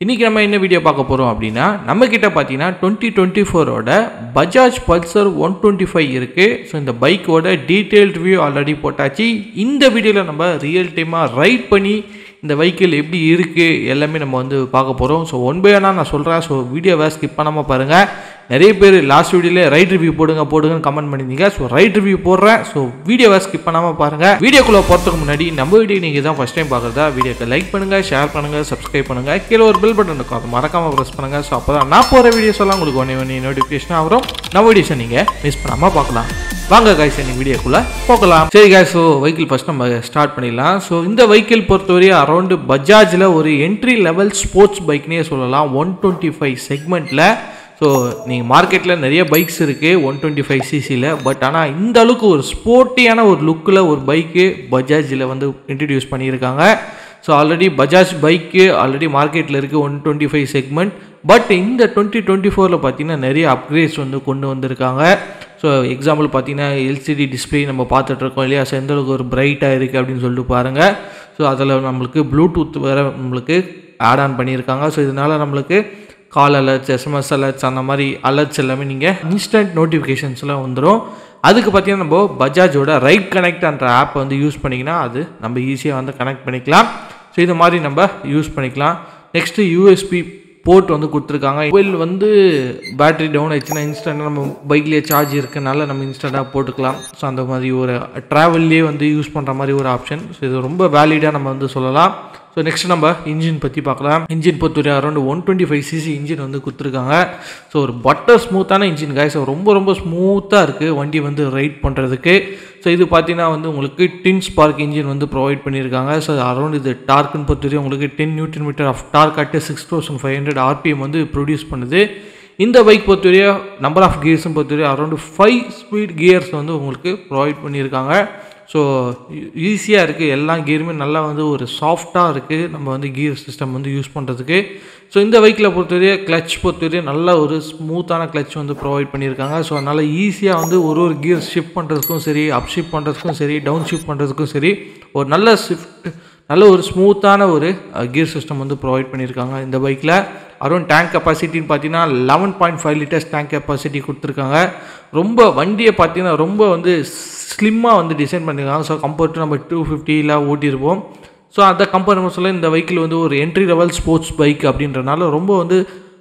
இன்றைக்கி நம்ம என்ன வீடியோ பார்க்க போகிறோம் அப்படின்னா நம்மக்கிட்ட பார்த்தீங்கன்னா டுவெண்ட்டி டுவெண்ட்டி ஃபோரோட Bajaj Pulsar one twenty five இருக்குது ஸோ இந்த பைக்கோட டீட்டெயில் ரிவ்யூ ஆல்ரெடி போட்டாச்சு இந்த வீடியோவில் நம்ம ரியல் டைமாக ரைட் பண்ணி இந்த வெஹிக்கிள் எப்படி இருக்குது எல்லாமே நம்ம வந்து பார்க்க போகிறோம் ஸோ ஒன் பை ஒன்னாக நான் சொல்கிறேன் ஸோ வீடியோவை ஸ்கிப் பண்ணாமல் பாருங்கள் நிறைய பேர் லாஸ்ட் வீடியோவில் ரைட் ரிவ்யூ போடுங்க போடுங்கன்னு கமெண்ட் பண்ணியிருந்தீங்க ஸோ ரைட் ரிவ்யூ போடுறேன் ஸோ வீடியோவை ஸ்கிப் பண்ணாமல் பாருங்கள் வீடியோக்குள்ளே போகிறதுக்கு முன்னாடி நம்ம வீடியோ நீங்கள் தான் ஃபஸ்ட் டைம் பார்க்குறதா வீடியோக்கு லைக் பண்ணுங்கள் ஷேர் பண்ணுங்கள் சப்ஸ்கிரைப் பண்ணுங்கள் கீழே ஒரு பில் பட்டன் இருக்கும் அதை மறக்காமல் ப்ரெஸ் பண்ணுங்கள் ஸோ அப்போ தான் நான் போகிற வீடியோஸ் எல்லாம் உங்களுக்கு ஒன்று ஒன்று நோட்டிஃபிகேஷன் வரும் நம்ம வீடியோஸை நீங்கள் மிஸ் பண்ணாமல் பார்க்கலாம் வாங்க கைஸ் இன்னைக்கு வீடியோக்குள்ளே போகலாம் சரி கைஸ் ஸோ வெஹிக்கிள் ஃபஸ்ட் நம்ம ஸ்டார்ட் பண்ணிடலாம் ஸோ இந்த வெஹிக்கிள் பொறுத்தவரை அரௌண்டு பஜாஜில் ஒரு என்ட்ரி லெவல் ஸ்போர்ட்ஸ் பைக்னே சொல்லலாம் ஒன் டுவெண்ட்டி ஃபைவ் செக்மெண்ட்டில் ஸோ நீங்கள் மார்க்கெட்டில் நிறைய பைக்ஸ் இருக்குது ஒன் டுவெண்ட்டி ஃபைவ் சிசியில் பட் ஆனால் இந்த அளவுக்கு ஒரு ஸ்போர்ட்டியான ஒரு லுக்கில் ஒரு பைக்கு பஜாஜில் வந்து இன்ட்ரடியூஸ் பண்ணியிருக்காங்க so already Bajaj bike already மார்க்கெட்டில் இருக்குது one twenty five segment but இந்த டுவெண்ட்டி டுவெண்ட்டி ஃபோரில் பார்த்தீங்கன்னா நிறைய அப்கிரேட்ஸ் வந்து கொண்டு வந்திருக்காங்க ஸோ எக்ஸாம்பிள் பார்த்தீங்கன்னா எல்சிடி டிஸ்பிளே நம்ம பார்த்துட்ருக்கோம் இல்லையா ஸோ எந்த அளவுக்கு ஒரு பிரைட்டாக இருக்குது அப்படின்னு சொல்லிட்டு பாருங்கள் ஸோ அதில் நம்மளுக்கு ப்ளூடூத் வேறு நம்மளுக்கு ஆட் ஆன் பண்ணியிருக்காங்க ஸோ இதனால் நம்மளுக்கு கால் அலர்ட்ஸ் எஸ்எம்எஸ் அலர்ட்ஸ் அந்த மாதிரி அலர்ட்ஸ் எல்லாமே நீங்கள் இன்ஸ்டன்ட் நோட்டிஃபிகேஷன்ஸ்லாம் வந்துடும் அதுக்கு பார்த்தீங்கன்னா நம்ம பஜாஜோட ரைட் கனெக்ட்ன்ற ஆப் வந்து யூஸ் பண்ணிங்கன்னா அது நம்ம ஈஸியாக வந்து கனெக்ட் பண்ணிக்கலாம் ஸோ இது மாதிரி நம்ம யூஸ் பண்ணிக்கலாம் நெக்ஸ்ட்டு யூஎஸ்பி போர்ட் வந்து கொடுத்துருக்காங்க மொபைல் வந்து பேட்டரி டவுன் ஆயிடுச்சுன்னா இன்ஸ்டண்ட்டாக நம்ம பைக்லேயே சார்ஜ் இருக்கனால நம்ம இன்ஸ்டண்ட்டாக போட்டுக்கலாம் ஸோ அந்த மாதிரி ஒரு ட்ராவல்லே வந்து யூஸ் பண்ணுற மாதிரி ஒரு ஆப்ஷன் ஸோ இது ரொம்ப வேலிடாக நம்ம வந்து சொல்லலாம் ஸோ நெக்ஸ்ட் நம்ம இன்ஜின் பற்றி பார்க்கலாம் இன்ஜின் பொறுத்தவரை around one twenty five CC engine வந்து கொடுத்துருக்காங்க ஸோ ஒரு பட்டர் ஸ்மூத்தான இன்ஜின் காய் ஸோ ரொம்ப ரொம்ப ஸ்மூத்தாக இருக்குது வண்டி வந்து ரைட் பண்ணுறதுக்கு ஸோ இது பார்த்தீங்கன்னா வந்து உங்களுக்கு டின் ஸ்பார்க் இன்ஜின் வந்து ப்ரொவைட் பண்ணியிருக்காங்க ஸோ அரௌண்ட் இது டார்க்குன்னு பொறுத்தவரை உங்களுக்கு ten newton metre of torque at six thousand five hundred RPM வந்து ப்ரொடியூஸ் பண்ணுது இந்த பைக் பொறுத்தவரைய நம்பர் ஆஃப் கியர்ஸும் பொறுத்தவரை அரௌண்ட் ஃபைவ் ஸ்பீட் கியர்ஸ் வந்து உங்களுக்கு ப்ரொவைட் பண்ணியிருக்காங்க ஸோ ஈஸியாக இருக்குது எல்லா கியருமே நல்லா வந்து ஒரு சாஃப்டாக இருக்குது நம்ம வந்து கியர் சிஸ்டம் வந்து யூஸ் பண்ணுறதுக்கு ஸோ இந்த பைக்கில் பொறுத்தவரைய கிளச் பொறுத்தவரைய நல்ல ஒரு ஸ்மூத்தான கிளச் வந்து ப்ரொவைட் பண்ணியிருக்காங்க ஸோ அதனால் ஈஸியாக வந்து ஒரு ஒரு கியர் ஷிஃப்ட் பண்ணுறதுக்கும் சரி அப் ஷிஃப்ட் பண்ணுறதுக்கும் சரி டவுன் ஷிஃப்ட் பண்ணுறதுக்கும் சரி ஒரு நல்ல ஷிஃப்ட் நல்ல ஒரு ஸ்மூத்தான ஒரு கியர் சிஸ்டம் வந்து ப்ரொவைட் பண்ணியிருக்காங்க இந்த பைக்கில் அரௌண்ட் டேங்க் கெப்பாசிட்டின்னு பார்த்தீங்கன்னா eleven point five litres tank capacity கொடுத்துருக்காங்க ரொம்ப வண்டியை பார்த்தீங்கன்னா ரொம்ப வந்து ஸ்லிம்மாக வந்து டிசைன் பண்ணியிருக்காங்க ஸோ கம்பேர்ட் டு நம்ம டூ ஃபிஃப்டியில் ஓட்டியிருப்போம் ஸோ அதை கம்பேர் பண்ண சொல்ல இந்த வெஹிக்கிள் வந்து ஒரு என்ட்ரி லெவல் ஸ்போர்ட்ஸ் பைக் அப்படின்றனால ரொம்ப வந்து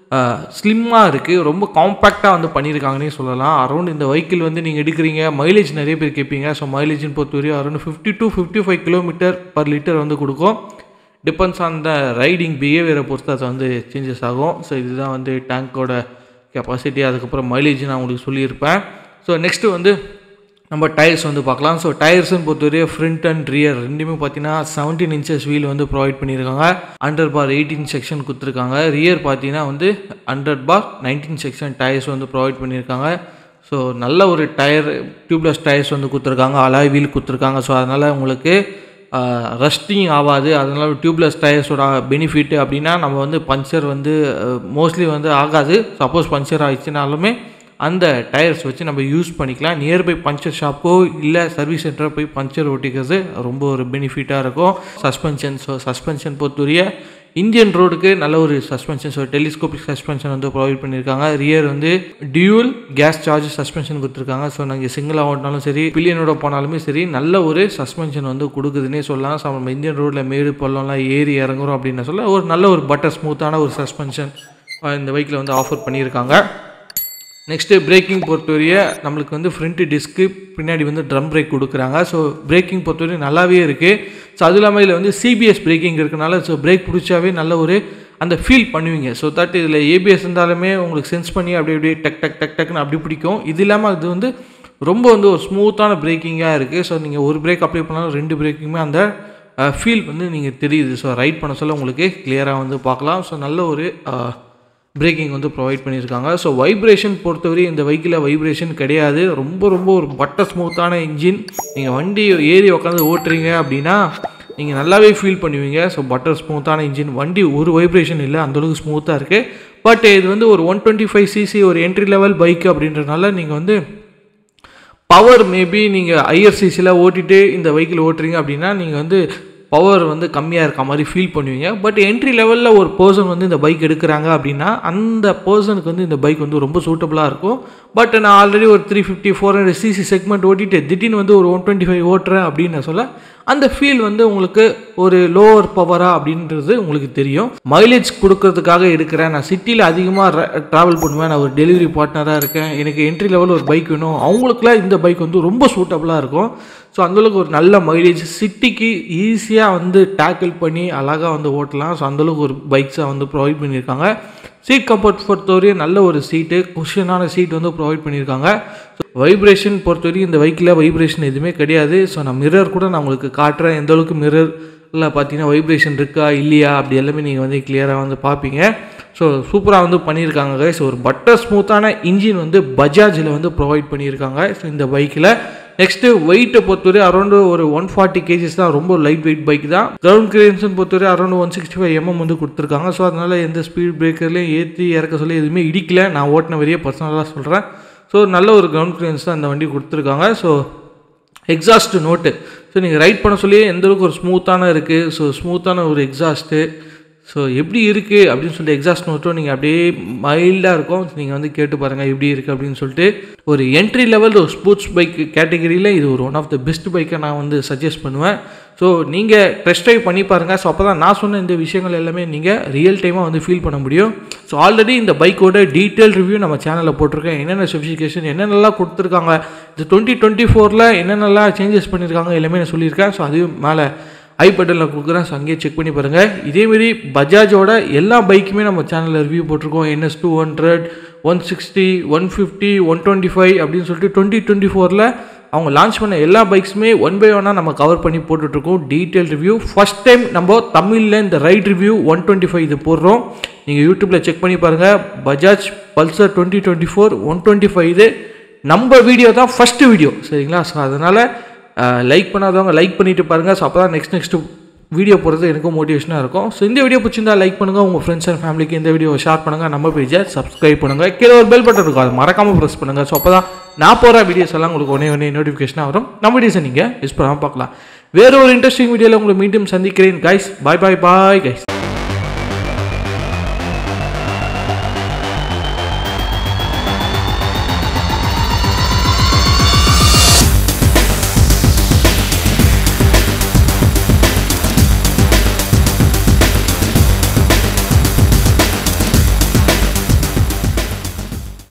ஸ்லிம்மாக இருக்குது ரொம்ப காம்பேக்டாக வந்து பண்ணியிருக்காங்கன்னே சொல்லலாம் அரௌண்ட் இந்த வெஹிக்கிள் வந்து நீங்கள் எடுக்கிறீங்க மைலேஜ் நிறைய பேர் கேட்பீங்க ஸோ மைலேஜ்னு பொறுத்தவரையும் around fifty to fifty five kilometre per litre வந்து கொடுக்கும் டிபெண்ட்ஸ் ஆன் த ரைடிங் பிஹேவியரை பொறுத்து அது வந்து சேஞ்சஸ் ஆகும் ஸோ இதுதான் வந்து டேங்க்கோட கெப்பாசிட்டி அதுக்கப்புறம் மைலேஜ் நான் உங்களுக்கு சொல்லியிருப்பேன் ஸோ நெக்ஸ்ட்டு வந்து நம்ம டயர்ஸ் வந்து பார்க்கலாம் ஸோ டயர்ஸ்னு பொறுத்தவரை ஃப்ரண்ட் அண்ட் ரியர் ரெண்டுமே பார்த்தீங்கன்னா செவன்டீன் இன்ச்சஸ் வீல் வந்து ப்ரொவைட் பண்ணியிருக்காங்க அண்டர் பார் எயிட்டீன் செக்ஷன் கொடுத்துருக்காங்க ரியர் பார்த்தீங்கன்னா வந்து hundred bar nineteen section tyres வந்து ப்ரொவைட் பண்ணியிருக்காங்க ஸோ நல்ல ஒரு டயர் டியூப்லெஸ் டயர்ஸ் வந்து கொடுத்துருக்காங்க அலாய் வீல் கொடுத்துருக்காங்க ஸோ அதனால் உங்களுக்கு ரஸ்டிங் ஆகாது அதனால் டியூப்லெஸ் டயர்ஸோட பெனிஃபிட் அப்படின்னா நம்ம வந்து பஞ்சர் வந்து மோஸ்ட்லி வந்து ஆகாது சப்போஸ் பஞ்சர் ஆயிடுச்சுனாலுமே அந்த டயர்ஸ் வச்சு நம்ம யூஸ் பண்ணிக்கலாம் நியர்பை பஞ்சர் ஷாப்போ இல்லை சர்வீஸ் சென்டரோ போய் பஞ்சர் ஓட்டிக்கிறது ரொம்ப ஒரு பெனிஃபிட்டாக இருக்கும் சஸ்பென்ஷன் ஸோ சஸ்பென்ஷன் பொறுத்தவரைய இந்தியன் ரோடுக்கு நல்ல ஒரு சஸ்பென்ஷன் ஸோ டெலிஸ்கோபிக் சஸ்பென்ஷன் வந்து ப்ரொவைட் பண்ணியிருக்காங்க ரியர் வந்து டியூல் கேஸ் சார்ஜ் சஸ்பென்ஷன் கொடுத்துருக்காங்க ஸோ நாங்கள் சிங்கிளாக ஓட்டினாலும் சரி பில்லியனோட போனாலுமே சரி நல்ல ஒரு சஸ்பென்ஷன் வந்து கொடுக்குதுன்னே சொல்லலாம் ஸோ நம்ம இந்தியன் ரோட்டில் மேடு பள்ளம்லாம் ஏறி இறங்குறோம் அப்படின்னு சொல்ல ஒரு நல்ல ஒரு பட்டர் ஸ்மூத்தான ஒரு சஸ்பென்ஷன் இந்த பைக்கில் வந்து ஆஃபர் பண்ணியிருக்காங்க நெக்ஸ்ட்டு பிரேக்கிங் பொறுத்தவரைய நம்மளுக்கு வந்து ஃப்ரண்ட் டிஸ்க்கு பின்னாடி வந்து ட்ரம் பிரேக் கொடுக்குறாங்க ஸோ பிரேக்கிங் பொறுத்தவரை நல்லாவே இருக்குது ஸோ அது இல்லாமல் இதில் வந்து சிபிஎஸ் பிரேக்கிங் இருக்கனால ஸோ பிரேக் பிடிச்சாவே நல்ல ஒரு அந்த ஃபீல் பண்ணுவீங்க ஸோ தட் இதில் ஏபிஎஸ் இருந்தாலுமே உங்களுக்கு சென்ஸ் பண்ணி அப்படி அப்படியே டக் டக் டக் டக்குன்னு அப்படி பிடிக்கும் இது இல்லாமல் அது வந்து ரொம்ப வந்து ஒரு ஸ்மூத்தான பிரேக்கிங்காக இருக்குது ஸோ நீங்கள் ஒரு பிரேக் அப்ளை பண்ணாலும் ரெண்டு பிரேக்குமே அந்த ஃபீல் வந்து நீங்கள் தெரியுது ஸோ ரைட் பண்ண சொல்ல உங்களுக்கு கிளியராக வந்து பார்க்கலாம் ஸோ நல்ல ஒரு பிரேக்கிங் வந்து ப்ரொவைட் பண்ணியிருக்காங்க ஸோ வைப்ரேஷன் பொறுத்தவரை இந்த வெஹிக்கிளில் வைப்ரேஷன் கிடையாது ரொம்ப ரொம்ப ஒரு பட்டர் ஸ்மூத்தான இன்ஜின் நீங்கள் வண்டி ஏறி உட்காந்து ஓட்டுறீங்க அப்படின்னா நீங்கள் நல்லாவே ஃபீல் பண்ணுவீங்க ஸோ பட்டர் ஸ்மூத்தான இன்ஜின் வண்டி ஒரு வைப்ரேஷன் இல்லை அந்தளவுக்கு ஸ்மூத்தாக இருக்குது பட் இது வந்து ஒரு ஒன் டுவெண்ட்டி ஃபைவ் சிசி ஒரு என்ட்ரி லெவல் பைக் அப்படின்றனால நீங்கள் வந்து பவர் மேபி நீங்கள் ஐஆர்சிசியில் ஓட்டிட்டு இந்த வெஹிக்கிள் ஓட்டுறீங்க அப்படின்னா நீங்கள் வந்து பவர் வந்து கம்மியாக இருக்க மாதிரி ஃபீல் பண்ணுவீங்க பட் என்ட்ரி லெவலில் ஒரு பர்சன் வந்து இந்த பைக் எடுக்கிறாங்க அப்படின்னா அந்த பர்சனுக்கு வந்து இந்த பைக் வந்து ரொம்ப சூட்டபுளாக இருக்கும் பட் நான் ஆல்ரெடி ஒரு three fifty four hundred CC segment ஓட்டிட்டு திடீர்னு வந்து ஒரு ஒன் டுவெண்ட்டி ஃபைவ் ஓட்டுறேன் அப்படின்னு நான் சொல்ல அந்த ஃபீல் வந்து உங்களுக்கு ஒரு லோவர் பவரா அப்படின்றது உங்களுக்கு தெரியும் மைலேஜ் கொடுக்கறதுக்காக எடுக்கிறேன் நான் சிட்டியில் அதிகமாக ட்ராவல் பண்ணுவேன் நான் ஒரு டெலிவரி பார்ட்னராக இருக்கேன் எனக்கு என்ட்ரி லெவல் ஒரு பைக் வேணும் அவங்களுக்குலாம் இந்த பைக் வந்து ரொம்ப சூட்டபுளாக இருக்கும் ஸோ அந்தளவுக்கு ஒரு நல்ல மைலேஜ் சிட்டிக்கு ஈஸியாக வந்து டேக்கிள் பண்ணி அழகாக வந்து ஓட்டலாம் ஸோ அந்தளவுக்கு ஒரு பைக்ஸை வந்து ப்ரொவைட் பண்ணியிருக்காங்க சீட் கம்ஃபர்ட் பொறுத்தவரையும் நல்ல ஒரு சீட்டு குஷனான சீட் வந்து ப்ரொவைட் பண்ணியிருக்காங்க ஸோ வைப்ரேஷன் பொறுத்தவரையும் இந்த பைக்கில் வைப்ரேஷன் எதுவுமே கிடையாது ஸோ நான் மிரர் கூட நான் உங்களுக்கு காட்டுறேன் எந்த அளவுக்கு மிரர் இல்லை பார்த்தீங்கன்னா வைப்ரேஷன் இருக்கா இல்லையா அப்படி எல்லாமே நீங்கள் வந்து கிளியராக வந்து பார்ப்பீங்க ஸோ சூப்பராக வந்து பண்ணியிருக்காங்க கைஸ் ஒரு பட்டர் ஸ்மூத்தான இன்ஜின் வந்து பஜாஜில் வந்து ப்ரொவைட் பண்ணியிருக்காங்க ஸோ இந்த பைக்கில் நெக்ஸ்ட்டு வெயிட்டை பொறுத்தவரை அரௌண்டு ஒரு ஒன் ஃபார்ட்டி கேஜிஸ் தான் ரொம்ப லைட் வெயிட் பைக் தான் கிரவுண்ட் கிளியரன்ஸும் பொறுத்தவரை around one sixty five mm வந்து கொடுத்துருக்காங்க ஸோ அதனால் எந்த ஸ்பீட் பிரேக்கர்லையும் ஏற்றி இறக்க சொல்லி எதுவுமே இடிக்கல நான் ஓட்டின வரையே பர்சனலாக சொல்கிறேன் ஸோ நல்ல ஒரு கிரவுண்ட் கிளியரன்ஸ் தான் அந்த வண்டி கொடுத்துருக்காங்க ஸோ எக்ஸாஸ்ட் நோட்டு ஸோ நீங்கள் ரைட் பண்ண சொல்லி எந்த அளவுக்கு ஒரு ஸ்மூத்தான இருக்குது ஸோ ஸ்மூத்தான ஒரு எக்ஸாஸ்ட்டு ஸோ எப்படி இருக்குது அப்படின்னு சொல்லிட்டு எக்ஸாஸ்ட் நோட்டும் நீங்கள் அப்படியே மைல்டாக இருக்கும் நீங்கள் வந்து கேட்டு பாருங்கள் எப்படி இருக்குது அப்படின்னு சொல்லிட்டு ஒரு என்ட்ரி லெவல் ஒரு ஸ்போர்ட்ஸ் பைக் கேட்டகரியில் இது ஒரு ஒன் ஆஃப் த பெஸ்ட் பைக்கை நான் வந்து சஜஸ்ட் பண்ணுவேன் ஸோ நீங்கள் டெஸ்ட் ட்ரைவ் பண்ணி பாருங்கள் ஸோ அப்போ தான் நான் சொன்ன இந்த விஷயங்கள் எல்லாமே நீங்கள் ரியல் டைமாக வந்து ஃபீல் பண்ண முடியும் ஸோ ஆல்ரெடி இந்த பைக்கோட டீட்டெயில் ரிவ்யூ நம்ம சேனலில் போட்டிருக்கேன் என்னென்ன ஸ்பெசிஃபிகேஷன் என்னென்னலாம் கொடுத்துருக்காங்க இந்த டுவெண்ட்டி டுவெண்ட்டி ஃபோரில் என்னென்னலாம் சேஞ்சஸ் பண்ணியிருக்காங்க எல்லாமே நான் சொல்லியிருக்கேன் ஸோ அதையும் மேலே ஐ பட்டனில் கொடுக்குறேன் ஸோ அங்கேயே செக் பண்ணி பாருங்கள் இதேமாரி பஜாஜோட எல்லா பைக்குமே நம்ம சேனலில் ரிவ்யூ போட்டிருக்கோம் NS two hundred one sixty one fifty one twenty five அப்படின்னு சொல்லிட்டு டுவெண்ட்டி டுவெண்ட்டி ஃபோரில் அவங்க லான்ச் பண்ண எல்லா பைக்ஸுமே ஒன் பை ஒன்னாக நம்ம கவர் பண்ணி போட்டுட்ருக்கோம் டீட்டெயில் ரிவ்யூ ஃபஸ்ட் டைம் நம்ம தமிழில் இந்த ride review one twenty five இது போடுறோம் நீங்கள் யூடியூப்பில் செக் பண்ணி பாருங்கள் Bajaj Pulsar twenty twenty four one twenty five இது நம்ம வீடியோ தான் ஃபஸ்ட்டு வீடியோ சரிங்களா ஸோ அதனால் லைக் பண்ணாதவங்க லைக் பண்ணிட்டு பாருங்கள் ஸோ அப்போ தான் நெக்ஸ்ட் நெக்ஸ்ட் வீடியோ போடுறது எனக்கும் மோட்டிவேஷனாக இருக்கும் ஸோ இந்த வீடியோ பிடிச்சிருந்தா லைக் பண்ணுங்கள் உங்கள் ஃப்ரெண்ட்ஸ் அண்ட் ஃபேமிலிக்கு இந்த வீடியோவை ஷேர் பண்ணுங்கள் நம்ம பேஜை சப்ஸ்கிரைப் பண்ணுங்கள் கீழே ஒரு பெல் பட்டன் இருக்கும் அதை மறக்காமல் ப்ரெஸ் பண்ணுங்கள் ஸோ அப்போ தான் நான் போகிற வீடியோஸ் எல்லாம் உங்களுக்கு ஒன்றே ஒன்றே நோட்டிஃபிகேஷனாக வரும் நம்ம வீடியோஸை நீங்கள் யூஸ் பண்ணாமல் பார்க்கலாம் வேறு ஒரு இன்ட்ரெஸ்டிங் வீடியோவில் உங்களை மீண்டும் சந்திக்கிறேன் கைஸ் பாய் பாய் பாய் கைஸ்